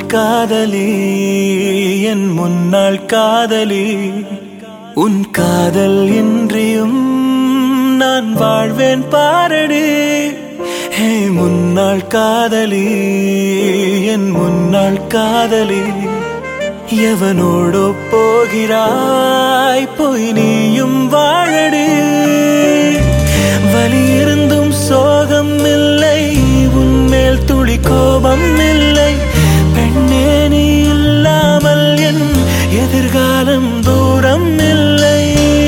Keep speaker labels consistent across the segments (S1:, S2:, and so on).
S1: காதலி என் முன்னாள் காதலி உன் காதல் இன்றியும் நான் வாழ்வேன் பாரடி ஹே முன்னாள் காதலி என் முன்னாள் காதலி எவனோடோ போகிறாய் போய் நீயும் வாழடி வலி இருந்தும் சோகம் இல்லை உன்மேல் துளி கோபம் இல்லை பெண்ணே நீ இல்லாமல் என் எதிர்காலம் தூரம் இல்லை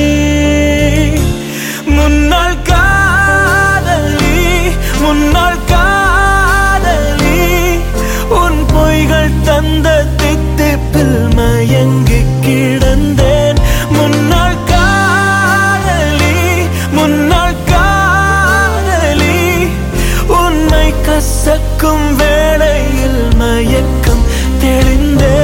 S1: முன்னாள் காதலி முன்னாள் காதலி உன் பொய்கள் தந்த தித்திப்பில் மயங்கி கிடந்தேன் முன்னாள் காதலி முன்னாள் காதலி உன்னை கசக்கும் வேளையில் மயக்கம் தெளிந்தே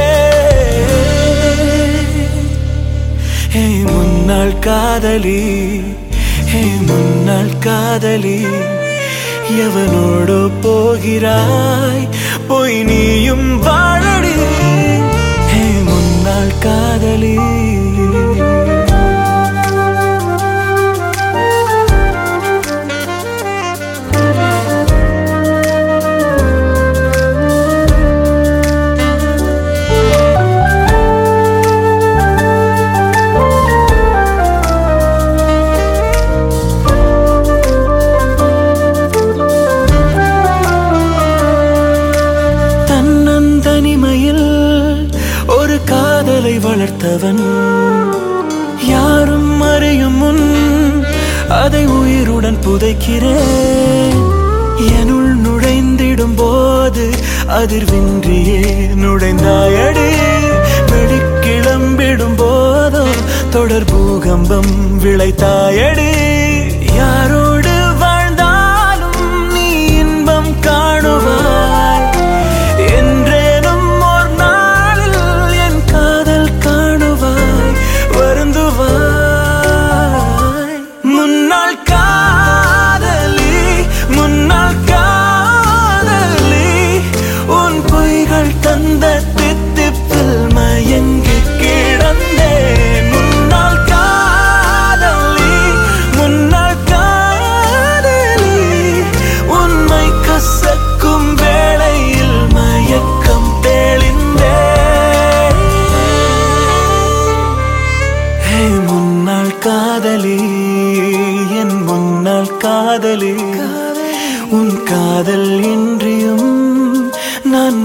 S1: ஹே முன்னாள் காதலி ஹே முன்னாள் காதலி எவனோடு போகிறாய் போய் நீயும் வாழடி ஹே முன்னாள் காதலி தன்னந்தனிமையில் ஒரு காதலை வளர்த்தவன் யாரும் அறியும் முன் அதை உயிருடன் புதைக்கிறேன் எனுள் நுழைந்திடும் போது அதிர்வின்றியே நுழைந்தாயடி வெளிக்கிளம்பிடும் போதோ தொடர் பூகம்பம் விளைத்தாயடி யாரோடு வாழ்ந்தாலும் நீ இன்பம் காணுவாய் என்றேனும் ஒரு நாளில் என் காதல் காணுவாய் வருந்துவாய் முன்னாள் காதலி முன்னாள் காதலி உன் பொய்கள் தந்த தித்திப்பில் மயங்கி கிடந்தேன் முன்னாள் காதலி முன்னாள் காதலி உண்மை கசக்கும் வேளையில் மயக்கம் தெளிந்தே ஹே முன்னாள் காதலி என் முன்னாள் காதலி உன் காதல் இன்றியும் நான்